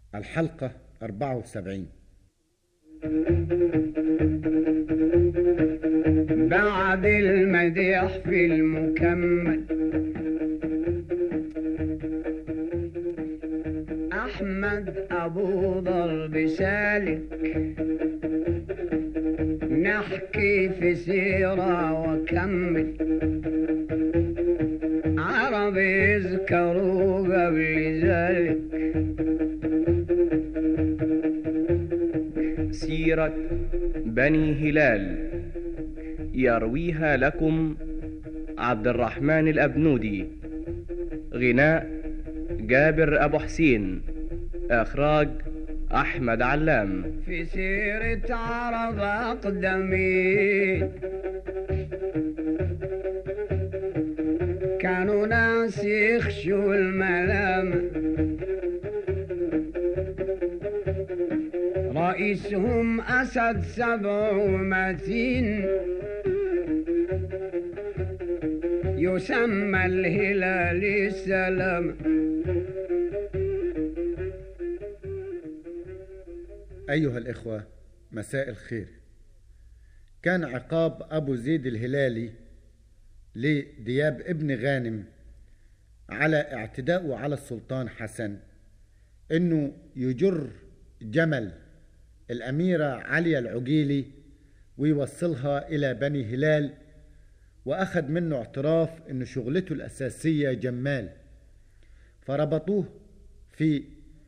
الحلقة 74 بعد المديح في المكمل أحمد أبو ضرب سالك نحكي في سيرة وكمل عرب يذكروا قبل ذلك سيرة بني هلال يرويها لكم عبد الرحمن الأبنودي غناء جابر أبو حسين إخراج أحمد علام في سيرة عرب أقدمين كانوا ناس يخشوا الملامة رئيسهم أسد سبع ومتين يسمى الهلال السلام أيها الإخوة مساء الخير كان عقاب أبو زيد الهلالي لدياب ابن غانم على اعتداءه على السلطان حسن انه يجر جمل الأميرة عليا العجيلي ويوصلها إلى بني هلال وأخذ منه اعتراف أن شغلته الأساسية جمال فربطوه في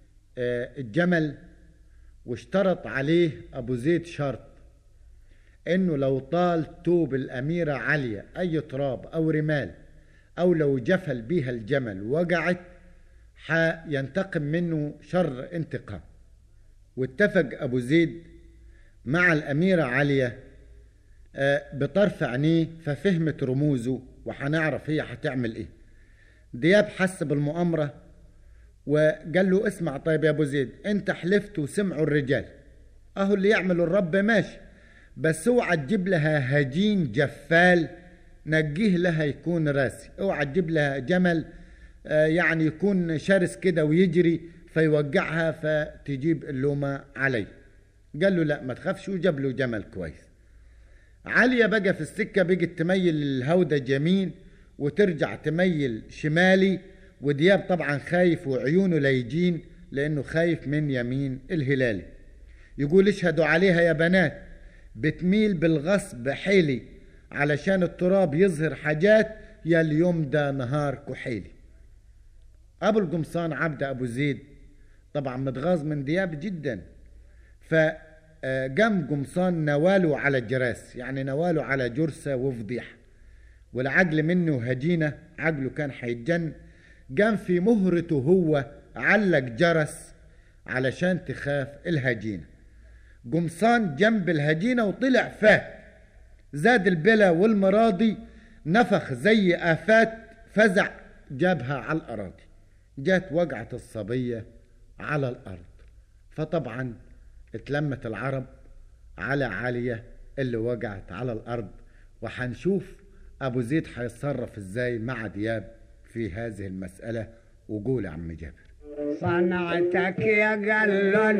الجمل واشترط عليه أبو زيد شرط أنه لو طال توب الأميرة عليا أي تراب أو رمال أو لو جفل بيها الجمل وقعت حينتقم منه شر انتقام واتفق أبو زيد مع الأميرة عليا بطرف عينيه ففهمت رموزه وحنعرف هي هتعمل ايه دياب حس بالمؤامرة وقال له اسمع طيب يا ابو زيد انت حلفت وسمعوا الرجال اهو اللي يعمل الرب ماشي بس اوعى تجيب لها هجين جفال نجيه لها يكون راسي اوعى تجيب لها جمل يعني يكون شرس كده ويجري فيوجعها فتجيب اللومة عليه قال له لا ما تخافش وجاب له جمل كويس عالية بقى في السكة بقت تميل الهودج يمين وترجع تميل شمالي ودياب طبعا خايف وعيونه ليجين لانه خايف من يمين الهلالي يقول اشهدوا عليها يا بنات بتميل بالغصب حيلي علشان التراب يظهر حاجات يا اليوم ده نهار كحيلي ابو القمصان عبد ابو زيد طبعا متغاظ من دياب جدا ف قام قمصان نواله على الجراس يعني نواله على جرسة وفضيحة والعقل منه هجينة عقله كان حيتجن قام في مهرته هو علق جرس علشان تخاف الهجينة قمصان جنب الهجينة وطلع فات زاد البلا والمراضي نفخ زي آفات فزع جابها على الأراضي جات وقعة الصبية على الأرض فطبعا اتلمت العرب على عالية اللي وقعت على الأرض وحنشوف أبو زيد حيتصرف ازاي مع دياب في هذه المسألة وقول يا عم جابر صنعتك يا قلون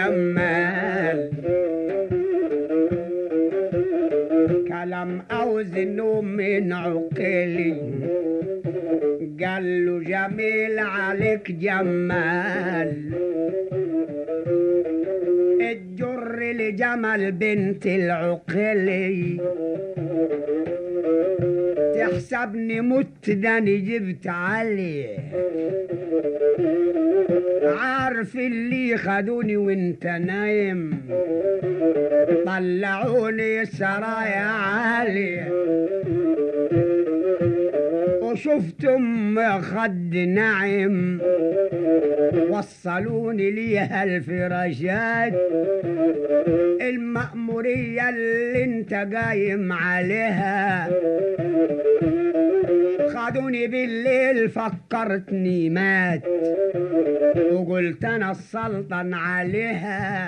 جمال كلام أوزنه من عقلي قال له جميل عليك جمال الجر لجمل بنت العقلي تحسبني مت داني جبت عليه عارف اللي خدوني وانت نايم طلعوني سرايا عالي وشفتم خد نعم وصلوني ليها الفراشات المأمورية اللي انت قايم عليها خدوني بالليل فكرتني مات وقلت انا السلطن عليها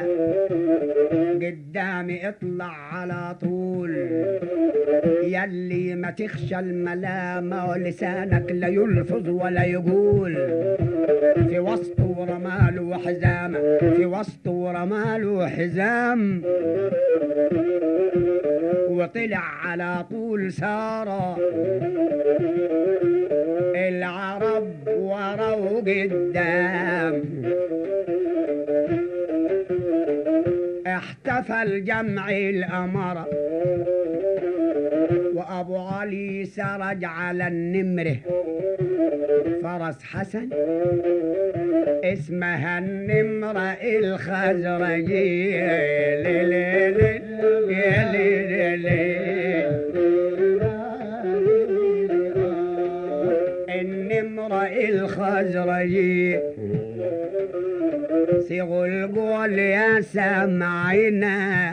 قدامي اطلع على طول يلي ما تخشى الملامة ولسانك لا يلفظ ولا يقول في وسط ورمال وحزام في وسط ورمال وحزام وطلع على طول سارة العرب ورا وقدام احتفل جمع الأمرة وأبو علي سرج على النمرة فرس حسن اسمها النمرة الخزرجية لي لي لي يا لي لي لي. النمرة الخزرجية صيغوا القول يا سامعينا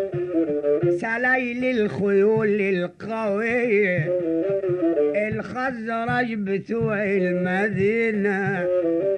سلايل الخيول القوية الخزرج بتوع المدينة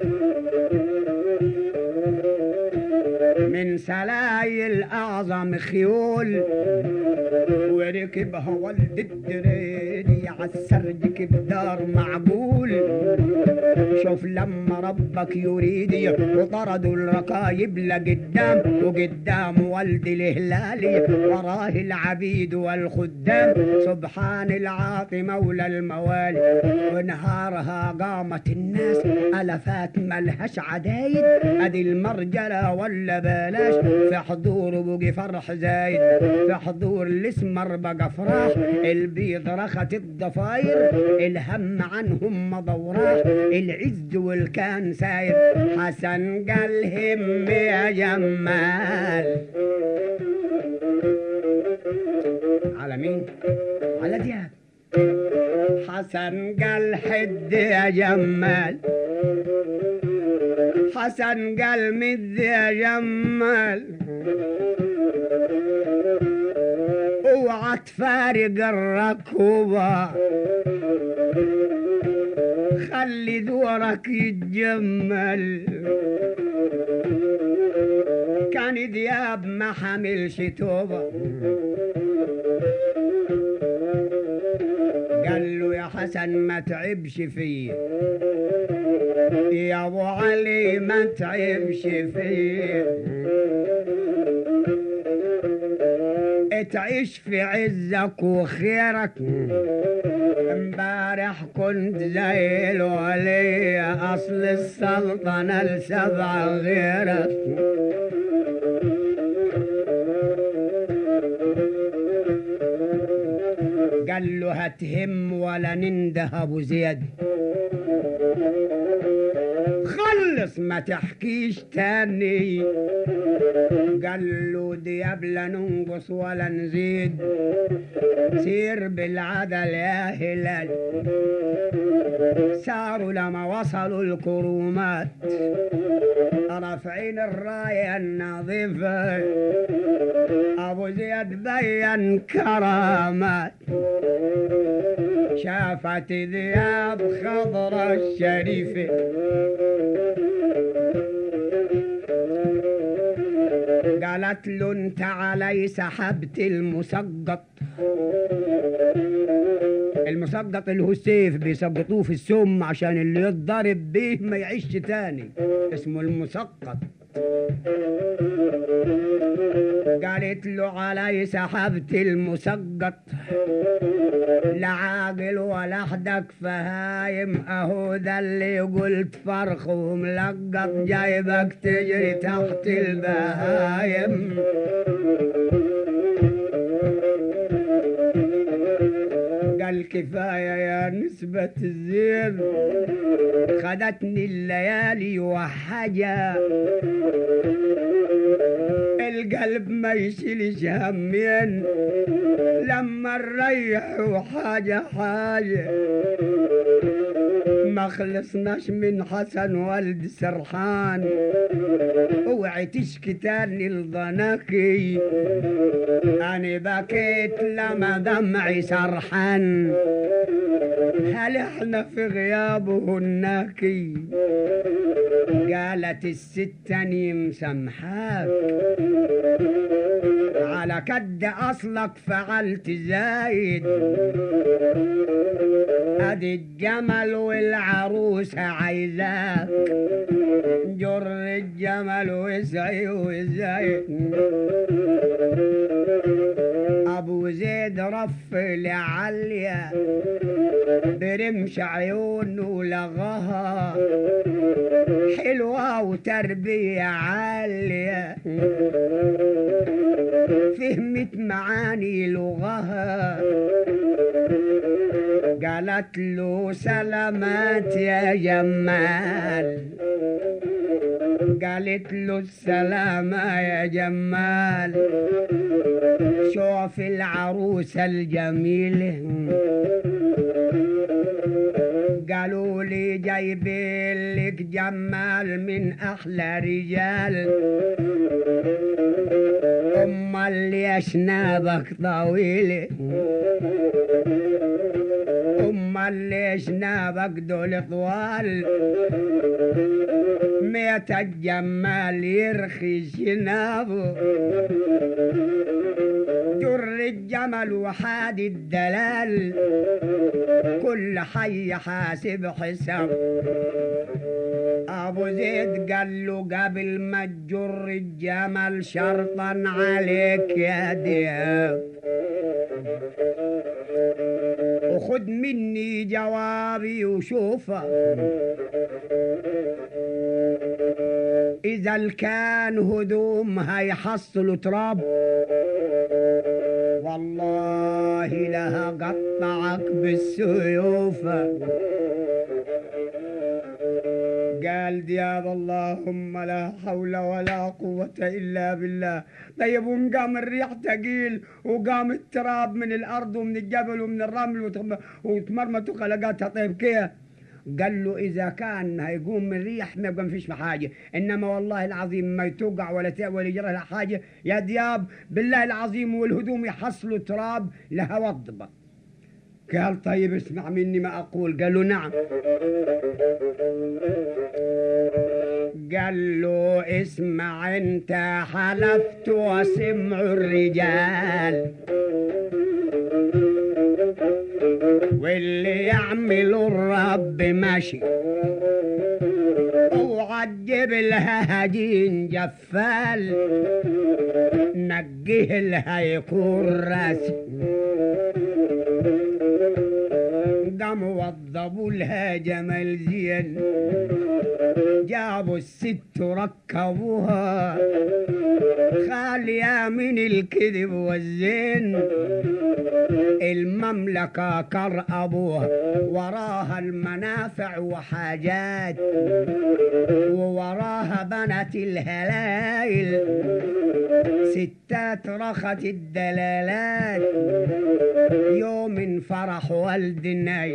من سلايل أعظم خيول وركبها ولد الدريدي عالسرج بدار معقول شوف لما ربك يريد وطردوا الركايب لقدام وقدام ولد الهلالي وراه العبيد والخدام سبحان العاطي مولى الموالي ونهارها قامت الناس ألفات ملهاش عدايد أدي المرجلة ولا بلاش في حضور بقي فرح زايد في حضور الاسمر بقى فراح البيض رخت الضفاير الهم عنهم ما ضوراح العز والكان ساير حسن قال هم يا جمال على مين؟ على دياب حسن قال حد يا جمال حسن قال مد يا جمال اوعى تفارق الركوبة خلي دورك يتجمل كان دياب ما حملش توبة قال له يا حسن ما تعبش فيه يا ابو علي ما تعبش فيه تعيش في عزك وخيرك امبارح كنت زي الولي اصل السلطنة السبعة غيرك قال له هتهم ولا ننده ابو زياد خلص ما تحكيش تاني قال له دياب لا ننقص ولا نزيد سير بالعدل يا هلال ساروا لما وصلوا الكرومات رافعين الراية النظيفة أبو زياد بين كرامات شافت ذياب خضرة الشريفة قالت له انت علي سحبت المسقط المسقط اللي هو السيف بيسقطوه في السم عشان اللي يتضرب بيه ما يعيش تاني اسمه المسقط قالت له علي سحبت المسقط لا عاقل ولا حدك فهايم اهو ده اللي قلت فرخ وملقط جايبك تجري تحت البهايم قال كفاية يا نسبة الزين خدتني الليالي وحاجة القلب ما يشيلش همين لما نريح حاجة حاجة ما خلصناش من حسن والد سرحان اوعي تشكي تاني لضناكي انا بكيت لما دمعي سرحان هل احنا في غيابه الناكي قالت الست اني مسامحاك على كد اصلك فعلت زايد ادي الجمل والعروسة عايزاك جر الجمل وسعي وزايد ابو زيد رف لعليا برمش عيونه لغها حلوة وتربية عالية فهمت معاني لغها قالت له سلامات يا جمال قالت له السلامة يا جمال شوف العروسة الجميلة قالوا لي جايبين لك جمال من احلى رجال اما اللي اشنابك طويله اما اللي اشنابك دول طوال ميت الجمال يرخي شنابه جر الجمل وحاد الدلال كل حي حاسب حساب ابو زيد قال له قبل ما تجر الجمل شرطا عليك يا دياب وخد مني جوابي وشوفه إذا كان هدوم هيحصلوا تراب والله لها قطعك بالسيوف قال دياب اللهم لا حول ولا قوة إلا بالله طيب وقام الريح تقيل وقام التراب من الأرض ومن الجبل ومن الرمل وتم- وتمرمت وخلقاتها طيب كيف قال له إذا كان هيقوم من ريح ما يبقى فيش حاجة إنما والله العظيم ما توقع ولا ت- ولا يجرى لها حاجة يا دياب بالله العظيم والهدوم يحصلوا تراب لها وضبة قال طيب اسمع مني ما أقول قال له نعم قال له اسمع انت حلفت وسمع الرجال واللي يعمل الرب ماشي اوعى تجيب لها هجين جفال نجيه لها يكون راسي قام وضبوا لها جمل زين جابوا الست وركبوها خالية من الكذب والزين المملكة كر أبوها وراها المنافع وحاجات ووراها بنات الهلايل ستات رخت الدلالات يوم فرح والد النايل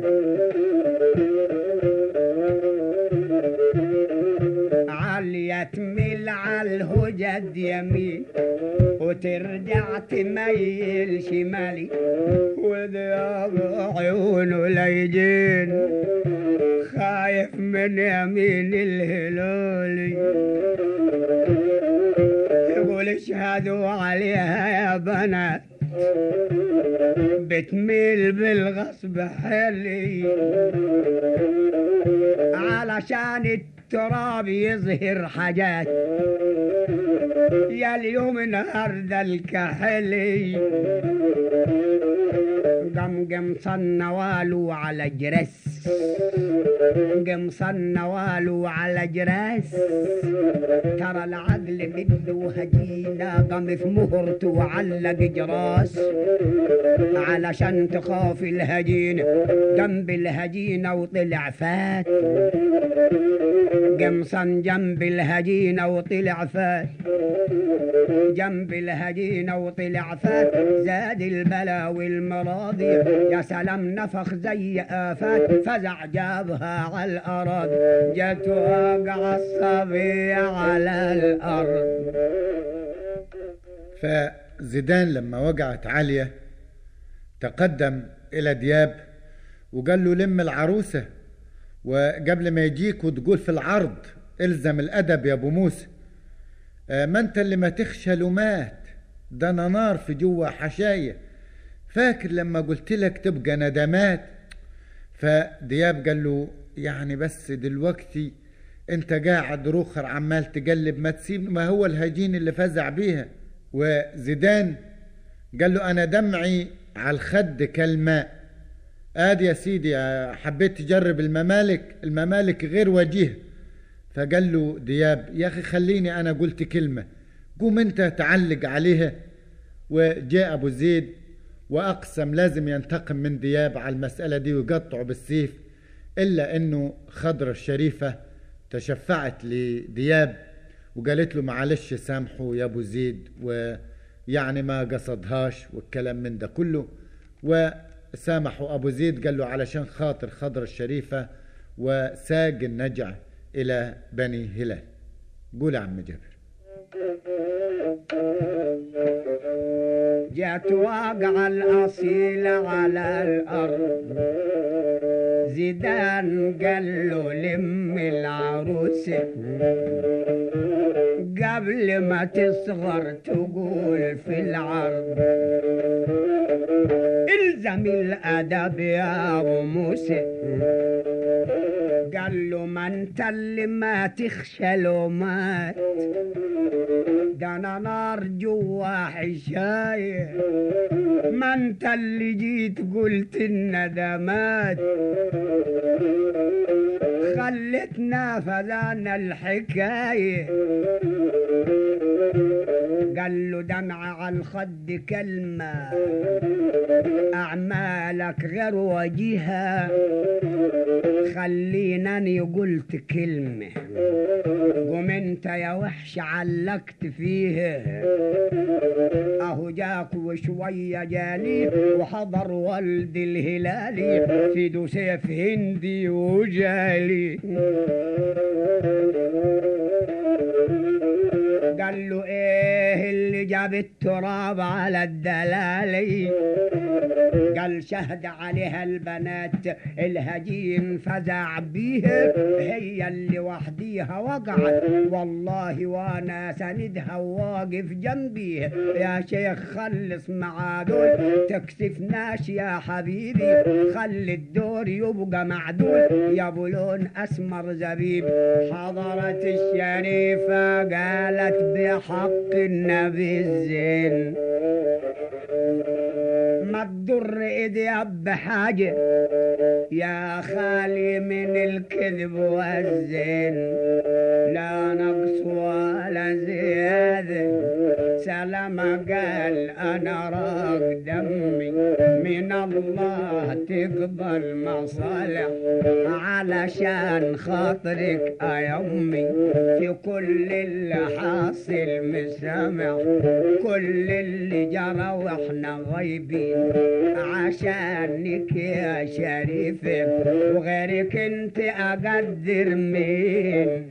عالية تميل على الهجد يمين وترجع تميل شمالي وذياب عيونه ليجين خايف من يمين الهلولي يقول اشهدوا عليها يا بنات بتميل بالغصب حلي علشان التراب يظهر حاجات يا اليوم النهارده الكحلي قم قمصن نواله على جرس قمصن نواله على جرس ترى العقل منه هجينا قم في مهرته وعلق جراس علشان تخاف الهجينة جنب الهجينة وطلع فات قمصن جنب الهجينة وطلع فات جنب الهجينة وطلع فات زاد البلا والمراضي يا سلام نفخ زي آفات فزع جابها على الأرض جت وقع الصبي على الأرض فزيدان لما وقعت عالية تقدم إلى دياب وقال له لم العروسة وقبل ما يجيك وتقول في العرض الزم الأدب يا أبو موسى آه، ما أنت اللي ما تخشى مات ده أنا نار في جوا حشاية فاكر لما قلت لك تبقى ندمات فدياب قال له يعني بس دلوقتي انت قاعد روخر عمال تقلب ما تسيب ما هو الهجين اللي فزع بيها وزيدان قال له انا دمعي على الخد كالماء ادي يا سيدي حبيت تجرب الممالك الممالك غير وجيه فقال له دياب يا اخي خليني انا قلت كلمه قوم انت تعلق عليها وجاء ابو زيد واقسم لازم ينتقم من دياب على المساله دي ويقطعه بالسيف الا انه خضر الشريفه تشفعت لدياب وقالت له معلش سامحه يا ابو زيد ويعني ما قصدهاش والكلام من ده كله وسامحوا ابو زيد قال له علشان خاطر خضر الشريفه وساق النجع الى بني هلال قول يا عم جابر جات واقع الأصيل على الأرض زيدان قال له لم العروس قبل ما تصغر تقول في العرض الزم الأدب يا أبو موسى قال له ما انت اللي ما تخشى لو مات ده انا نار جوا حشاية ما انت اللي جيت قلت الندمات خلتنا فذانا الحكاية قال له دمع على الخد كلمة أعمالك غير وجيهة خلينا أنا قلت كلمة قوم انت يا وحش علقت فيه اهو جاك وشوية جالي وحضر ولد الهلالي في دو سيف هندي وجالي قال له ايه اللي جاب التراب على الدلالي قال شهد عليها البنات الهجين فزع بيها هي اللي وحديها وقعت والله وانا سندها وواقف جنبي يا شيخ خلص مع دول تكسفناش يا حبيبي خلي الدور يبقى معدول يا ابو لون اسمر زبيب حضرت الشريفه قالت بحق النبي الزين ما تضر ايدي بحاجة يا خالي من الكذب والزين لا نقص ولا زيادة سلام قال انا راق دمي من الله تقضى المصالح علشان خاطرك يا امي في كل اللي حاصل مسامع كل اللي جرى واحنا غايبين عشانك يا شريفة وغيرك انت اقدر مين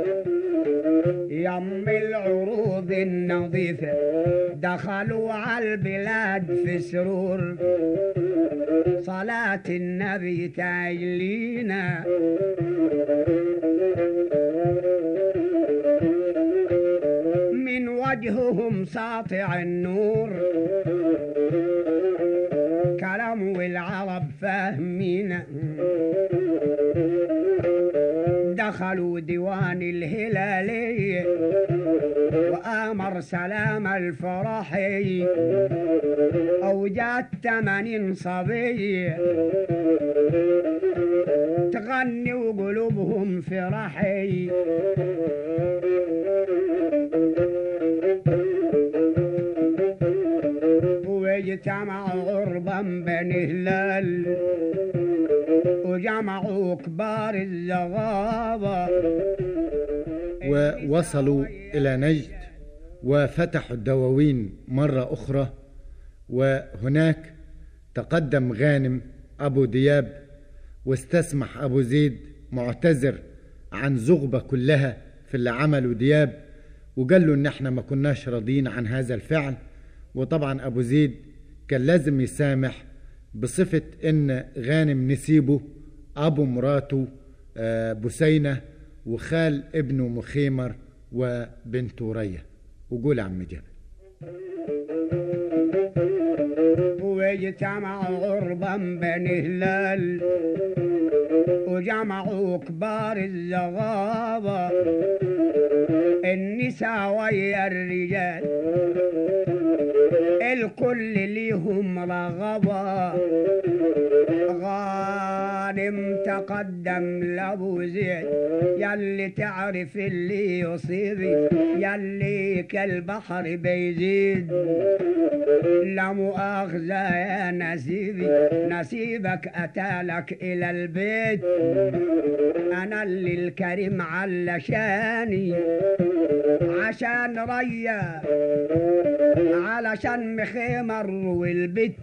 يم العروض النظيفة دخلوا على البلاد في سرور صلاة النبي تايلينا من وجههم ساطع النور كلام والعرب فاهمين دخلوا ديوان الهلالي وآمر سلام الفرحي أوجات ثمانين صبي تغني وقلوبهم فرحي واجتمعوا عربا بني هلال وجمعوا كبار الزغابة ووصلوا إلى نجد وفتحوا الدواوين مرة أخرى وهناك تقدم غانم أبو دياب واستسمح أبو زيد معتذر عن زغبة كلها في اللي عمله دياب وقال له إن احنا ما كناش راضيين عن هذا الفعل وطبعا أبو زيد كان لازم يسامح بصفة إن غانم نسيبه أبو مراته بسينة وخال ابنه مخيمر وبنته ريا وقول يا عم جابر واجتمعوا عربا بني هلال وجمعوا كبار الزغابة النساء ويا الرجال الكل ليهم رغبة غانم تقدم لابو زيد ياللي تعرف اللي يصيبي ياللي كالبحر بيزيد لا مؤاخذة يا نسيبي نسيبك أتالك إلى البيت أنا اللي الكريم علشاني عشان ريا علشان مخيمر والبيت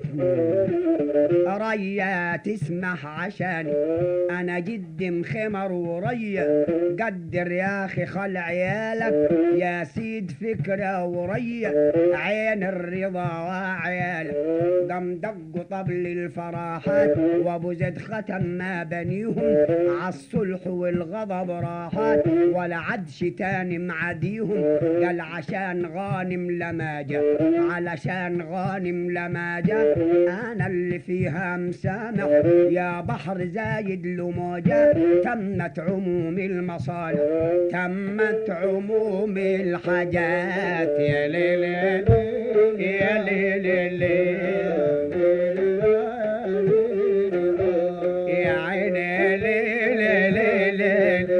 ريا تسمح عشاني انا جد مخمر وريا قدر يا اخي خل عيالك يا سيد فكرة وريا عين الرضا وعيالك قام دقوا طبل الفراحات وابو زيد ختم ما بنيهم عالصلح والغضب راحات ولا عدش تاني معديهم قال عشان غانم لما جاء علشان غانم لما جاء انا اللي فيها مسامح يا بحر زايد له موجة تمت عموم المصالح تمت عموم الحاجات يا ليل يا ليل يا عيني ليل ليل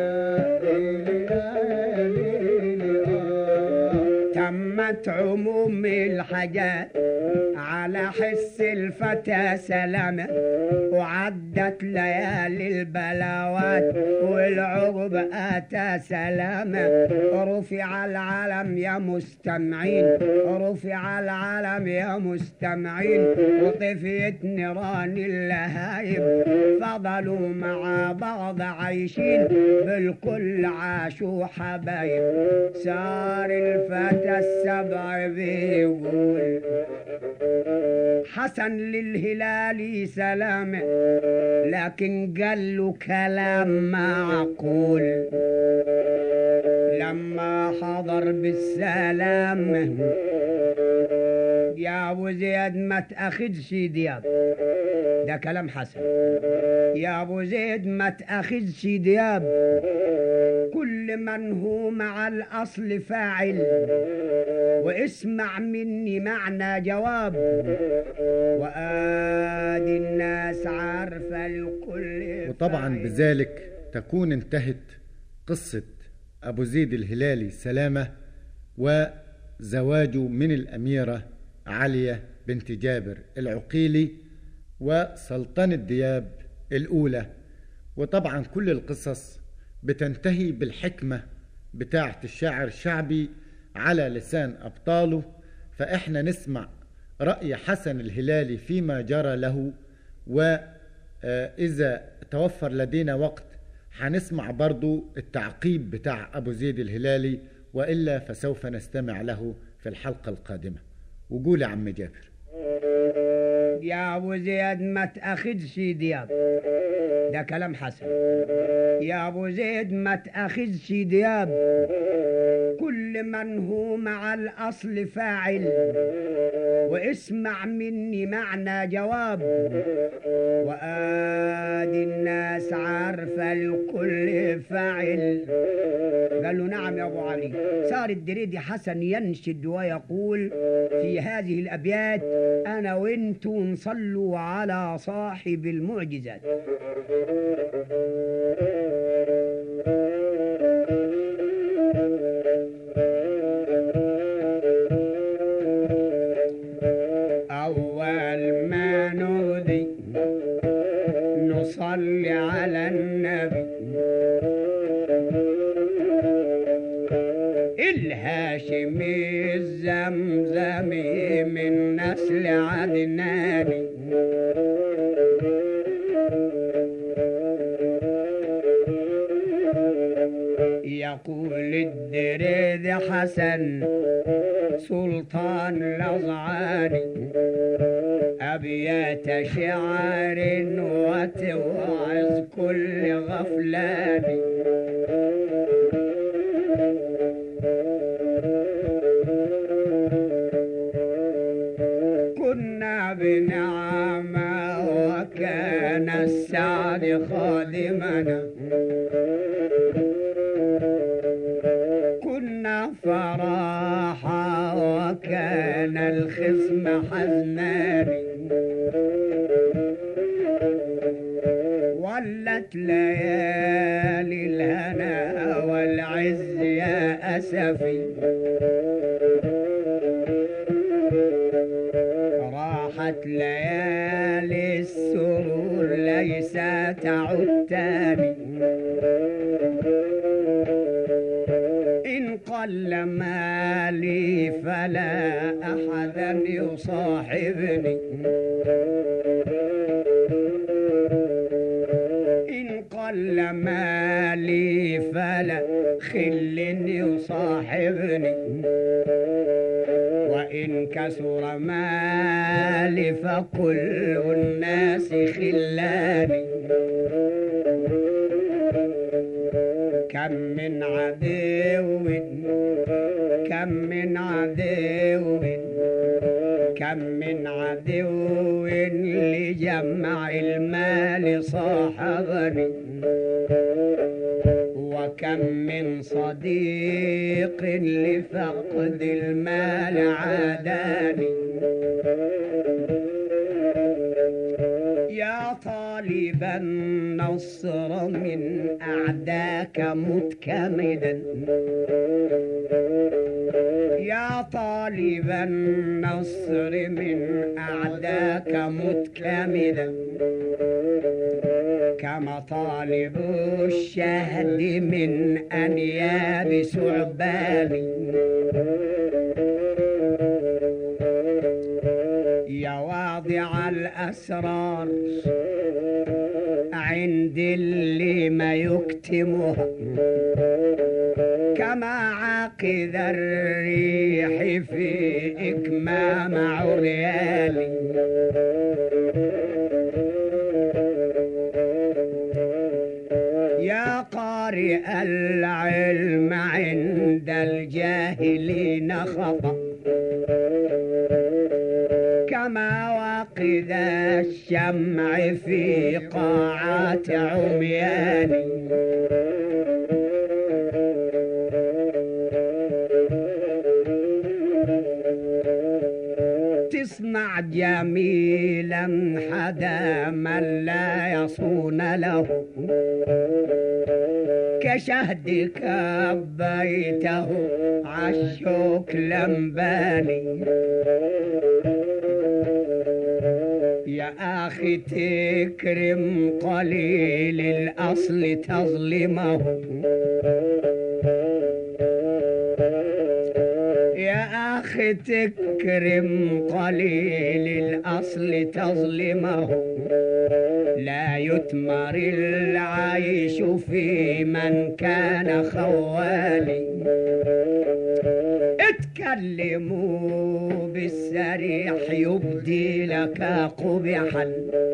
تمت عموم الحاجات على حس الفتى سلامة وعدت ليالي البلاوات والعقب أتى سلامة رفع العلم يا مستمعين رفع العلم يا مستمعين وطفيت نيران اللهايب فضلوا مع بعض عايشين بالكل عاشوا حبايب صار الفتى السبع بيقول حسن للهلال سلامة لكن قال له كلام معقول لما حضر بالسلام يا ابو زيد ما تاخدش دياب ده كلام حسن يا ابو زيد ما تاخدش دياب كل من هو مع الاصل فاعل واسمع مني معنى جواب وادي الناس عارفه الكل وطبعا فاعل. بذلك تكون انتهت قصة أبو زيد الهلالي سلامة وزواجه من الأميرة علية بنت جابر العقيلي وسلطنة دياب الأولى وطبعا كل القصص بتنتهي بالحكمة بتاعة الشاعر الشعبي على لسان أبطاله فإحنا نسمع رأي حسن الهلالي فيما جرى له وإذا توفر لدينا وقت هنسمع برضو التعقيب بتاع أبو زيد الهلالي وإلا فسوف نستمع له في الحلقة القادمة وقول يا عم جابر يا ابو زيد ما تاخدش دياب ده كلام حسن يا ابو زيد ما تاخدش دياب كل من هو مع الاصل فاعل واسمع مني معنى جواب وادي الناس عارفه الكل فاعل قال له نعم يا ابو علي صار الدريدي حسن ينشد ويقول في هذه الابيات انا وانتم نصلوا على صاحب المعجزات أول ما نودي نصلي على النبي الهاشمي الزمزمي من نسل عدناني يقول الدريد حسن سلطان الأزعاني أبيات شعر وتوعظ كل غفلان فراحا وكان الخصم حزنان ولت ليالي الهنا والعز يا أسفي راحت ليالي السرور ليس تعد تاني إن قل مالي فلا أحدا يصاحبني إن قل مالي فلا خل يصاحبني وإن كثر مالي فكل الناس خلاني كم من عدو كم من عدو كم من عدو لجمع المال صاحبني وكم من صديق لفقد المال عاداني يا طالب النصر من أعداك متكمدا يا طالب النصر من أعداك متكمدا كما طالب الشهد من أنياب ثعبان يا واضع الأسرار عند اللي ما يكتمها كما عاقد الريح في إكمام عرياني يا قارئ العلم عند الجاهلين خطأ كما واقد الشمع في قاعات عميان تصنع جميلا حدا من لا يصون له كشهدك بيته عالشوك لمباني يا أخي تكرم قليل الأصل تظلمه يا أخي تكرم قليل الأصل تظلمه لا يتمر العيش في من كان خوالي اتكلموا بالسريح يبدي لك قبحا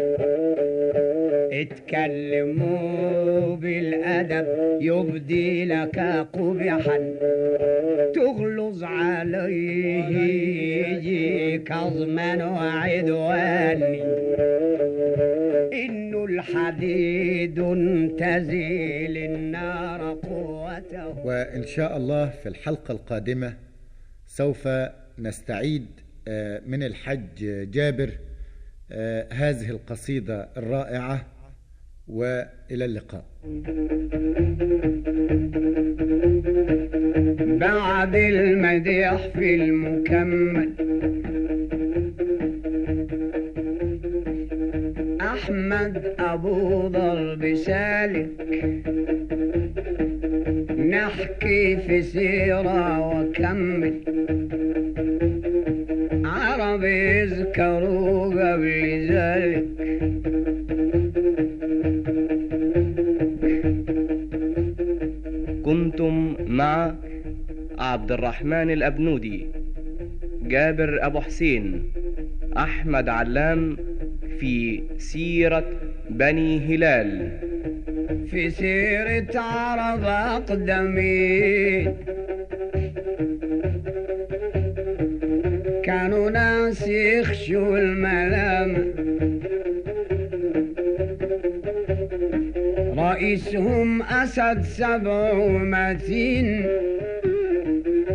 اتكلموا بالأدب يبدي لك قبحا تغلظ عليه يجيك ظما وعدواني إن الحديد تزيل النار قوته وإن شاء الله في الحلقة القادمة سوف نستعيد آه، من الحج جابر آه، هذه القصيدة الرائعة وإلى اللقاء بعد المديح في المكمل أحمد أبو ضرب سالك نحكي في سيرة وكمل عرب يذكروا قبل ذلك كنتم مع عبد الرحمن الأبنودي جابر أبو حسين أحمد علام في سيرة بني هلال في سيرة عرب أقدمين كانوا ناس يخشوا الملامة رئيسهم أسد سبع متين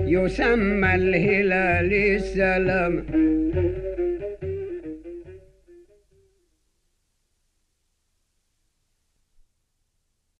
يسمى الهلال السلام